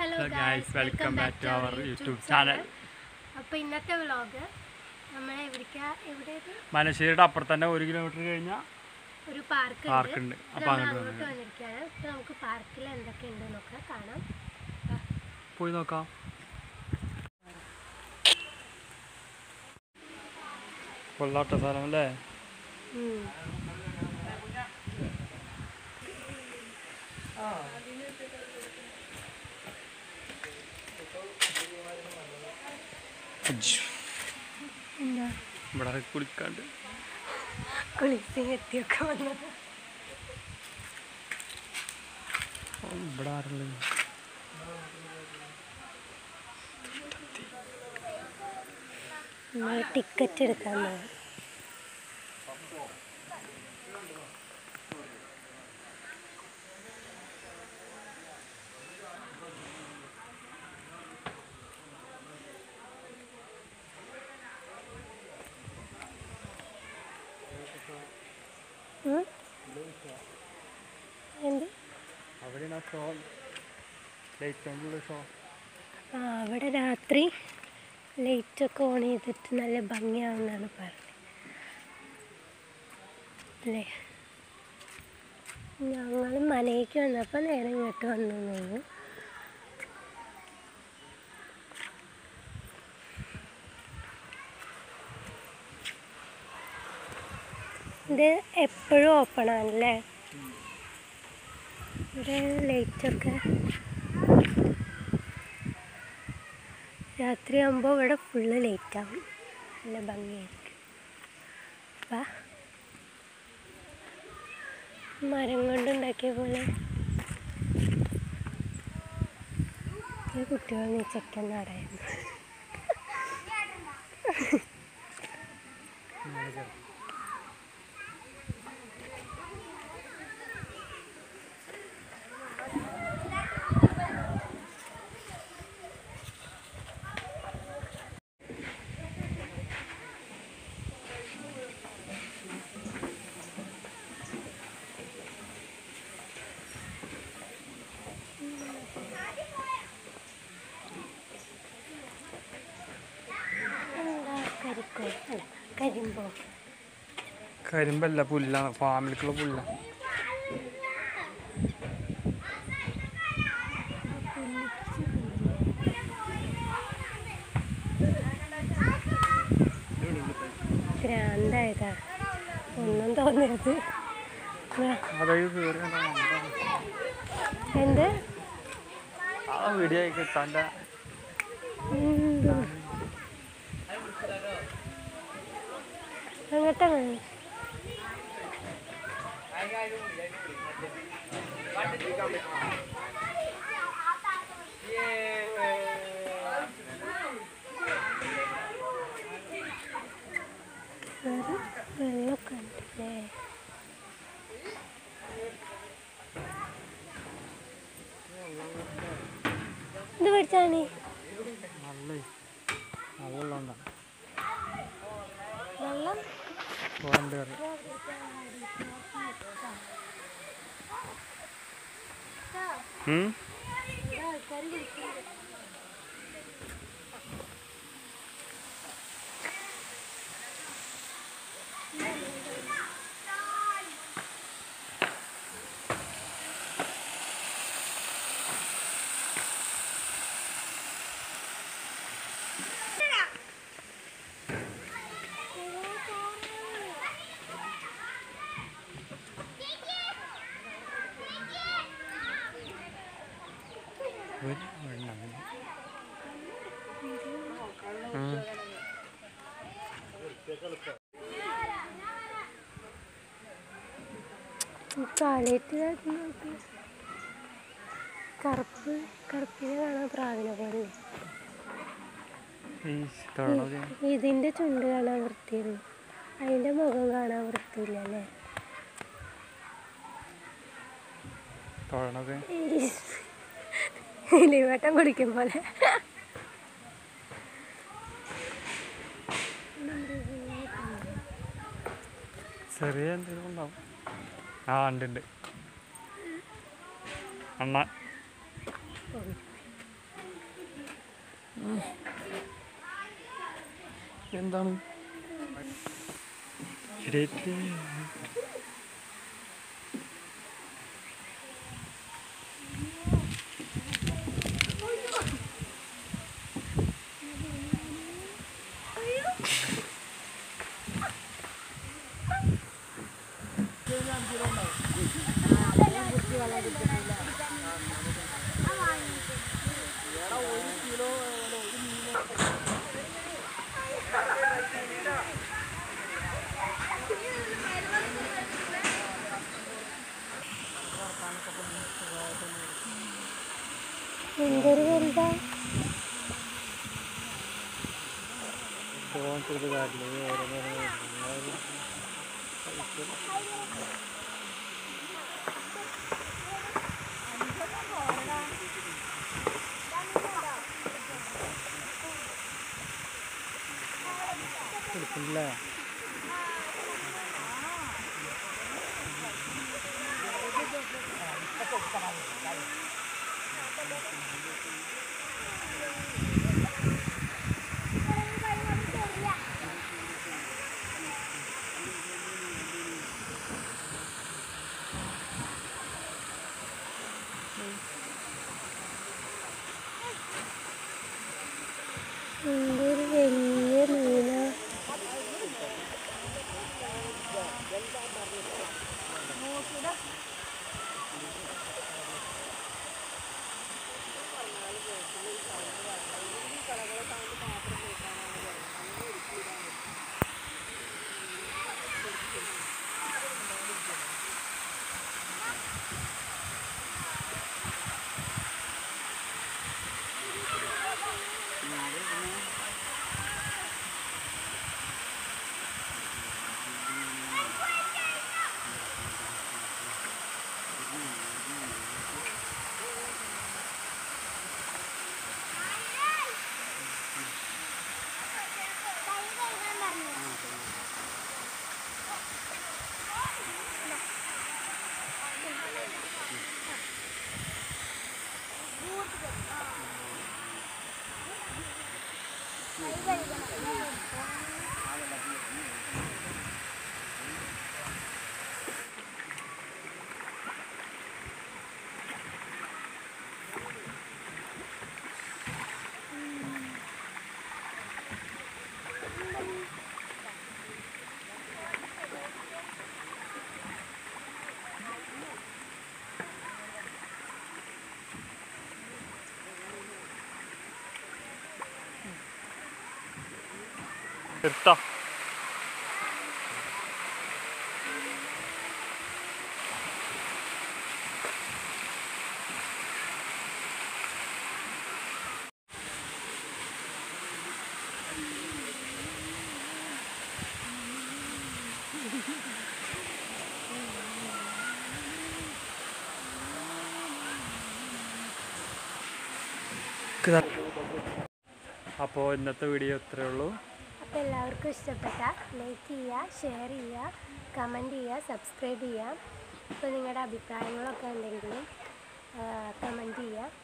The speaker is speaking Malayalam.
Hello Hello guys, welcome back to our YouTube channel. അപ്പോൾ ഇന്നത്തെ വ്ളോഗ് നമ്മൾ എവിടേക്കാ എവിടെയത് മലശ്ശേരിയുടെ അപ്പുറത്ത് തന്നെ ഒരു കിലോമീറ്റർ കഴിഞ്ഞാൽ ഒരു പാർക്ക് Park ഉണ്ട്. അപ്പോൾ നമ്മൾ അങ്ങോട്ട് അങ്ങോട്ട് വന്നിരിക്കുകയാണ് അപ്പോൾ നമുക്ക് പാർക്കിൽ എന്തൊക്കെ ഉണ്ടെന്നൊക്കെ കാണാം പോയി നോക്കാം കൊള്ളാട്ട സ്ഥലം അല്ലേ ഉം. എന്താ ഇവിടെ കുളിക്കാണ്ട് കുളിച്ച് എത്തിയൊക്കെ വന്നത് ഓ, ഇവിടെ ആരുള്ളത് നമ്മൾ ടിക്കറ്റ് എടുക്കാൻ പോകും ഉം? എന്ത് അവിടെയാണ് ഷോ ലൈറ്റ് കൊണ്ടുള്ള ഷോ ആ അവിടെ രാത്രി ലൈറ്റൊക്കെ ഓൺ ചെയ്തിട്ട് നല്ല ഭംഗിയാവുന്നാണ് പറഞ്ഞത് അല്ലേ ഞങ്ങൾ മനയ്ക്ക് വന്നപ്പോൾ നേരെ ഇങ്ങോട്ട് വന്നു തോന്നുന്നു ഇത് എപ്പോഴും ഓപ്പൺ ആണല്ലേ ഇവിടെ ലൈറ്റൊക്കെ രാത്രിയാകുമ്പോൾ ഇവിടെ ഫുള്ള് ലേറ്റാവും നല്ല ഭംഗിയായിരിക്കും വാ മരം കൊണ്ടുണ്ടാക്കിയ പോലെ ഈ കുട്ടികൾ നീ ചെക്കൻ നടയുന്നു എന്താ കരിക്കോ അല്ല കരിമ്പോ കരിമ്പല്ല പുല്ലാണ് ഫാമിലിക്കുള്ള പുല്ല ഭ്രാന്തായതാ ഒന്നും തോന്നരുത് വാ. അതായത് കയറി എന്ത് ആ വീഡിയോ കിട്ടാൻ്റെ ഉം. അങ്ങോട്ടാണ് കേറി വെള്ളമൊക്കെ ഉണ്ടല്ലേ ഇത് പഠിച്ചാണ് നല്ല അതുള്ളതുകൊണ്ടാണ് വെള്ളം പോകേണ്ടി കയറി ഉം? ഒരു വെള്ളം. ഉം. കാലേറ്റ് കറുപ്പ് കറുപ്പിനെ കാണാൻ പ്രാവിനെ പോലെ ഈ തൊഴണത് ഇതിന്റെ ചുണ്ട് കാണാൻ വൃത്തിയുള്ളൂ അതിന്റെ മുഖം കാണാൻ വൃത്തിയില്ല അല്ലേ തൊഴണത് എലിവട്ടം കുടിക്കും പോലെ ചെറിയ എന്തെങ്കിലും ഉണ്ടാവും ആ ഉണ്ട് ഉണ്ട് അണ്ണ എന്താണ് ശരിയായിട്ടില്ലേ? എന്തൊരു വലുതാ ഫോൺ ചെയ്ത് കാട്ടില് ഓരോന്നോരോ വരുന്നു. കൊടുക്കുന്നില്ല എന്തൊരു വലിയ മീനാ നിർത്താം അപ്പോൾ ഇന്നത്തെ വീഡിയോ ഇത്രയേ ഉള്ളൂ അപ്പോൾ എല്ലാവർക്കും ഇഷ്ടപ്പെട്ട ലൈക്ക് ചെയ്യുക ഷെയർ ചെയ്യുക കമൻറ്റ് ചെയ്യുക സബ്സ്ക്രൈബ് ചെയ്യുക അപ്പോൾ നിങ്ങളുടെ അഭിപ്രായങ്ങളൊക്കെ ഉണ്ടെങ്കിൽ കമൻറ്റ് ചെയ്യുക